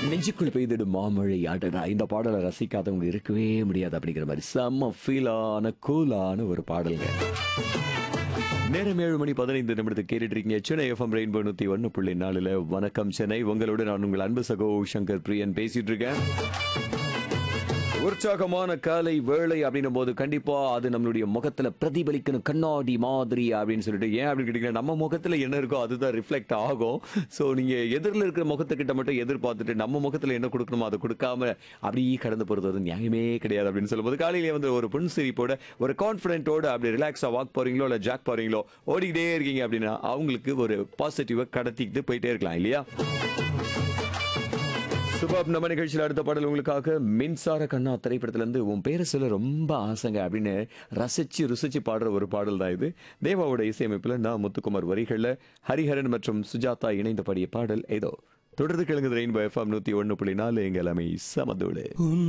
நெஞ்சுக்குள் பெய்திடும் மாமழை ஆடுறா இந்த பாடலை ரசிக்காதவங்க இருக்கவே முடியாது அப்படிங்கிற மாதிரி செம்ம ஃபீலான கூலான ஒரு பாடல்ங்க நேரம் ஏழு மணி பதினைந்து நிமிடத்துக்கு கேட்டுட்டு இருக்கீங்க சென்னை எஃப்எம் ரெயின்போ நூத்தி ஒன்னு புள்ளி நாலுல வணக்கம் சென்னை உங்களோட நான் உங்கள் அன்பு சகோ சங்கர் பிரியன் பேசிட்டு இருக்கேன் உற்சாகமான காலை வேளை அப்படின்னும் போது கண்டிப்பா அது நம்மளுடைய முகத்துல பிரதிபலிக்கணும் கண்ணாடி மாதிரி அப்படின்னு சொல்லிட்டு ஏன் அப்படின்னு கேட்டீங்கன்னா நம்ம முகத்துல என்ன இருக்கோ அதுதான் ரிஃப்ளெக்ட் ஆகும் ஸோ நீங்க எதிரில் இருக்கிற முகத்துக்கிட்ட மட்டும் எதிர்பார்த்துட்டு நம்ம முகத்துல என்ன கொடுக்கணுமோ அதை கொடுக்காம அப்படியே கடந்து போறது அது நியாயமே கிடையாது அப்படின்னு சொல்லும்போது காலையிலே வந்து ஒரு புன்சிரிப்போட ஒரு கான்ஃபிடென்ட்டோட அப்படி ரிலாக்ஸா வாக் போறீங்களோ இல்ல ஜாக் போறீங்களோ ஓடிக்கிட்டே இருக்கீங்க அப்படின்னா அவங்களுக்கு ஒரு பாசிட்டிவா கடத்திக்கிட்டு போயிட்டே இருக்கலாம் இல்லையா சுபாப் நம்ம நிகழ்ச்சியில் அடுத்த பாடல் உங்களுக்காக மின்சார கண்ணா திரைப்படத்துல இருந்து உன் பேரை சொல்ல ரொம்ப ஆசைங்க அப்படின்னு ரசிச்சு ருசிச்சு பாடுற ஒரு பாடல் தான் இது தேவாவோட இசையமைப்புல நான் முத்துக்குமார் வரிகள்ல ஹரிஹரன் மற்றும் சுஜாதா இணைந்து பாடிய பாடல் ஏதோ தொடர்ந்து கிழங்கு ரெயின்போ எஃப்எம் நூத்தி ஒன்னு புள்ளி நாலு எங்க எல்லாமே சமதோடு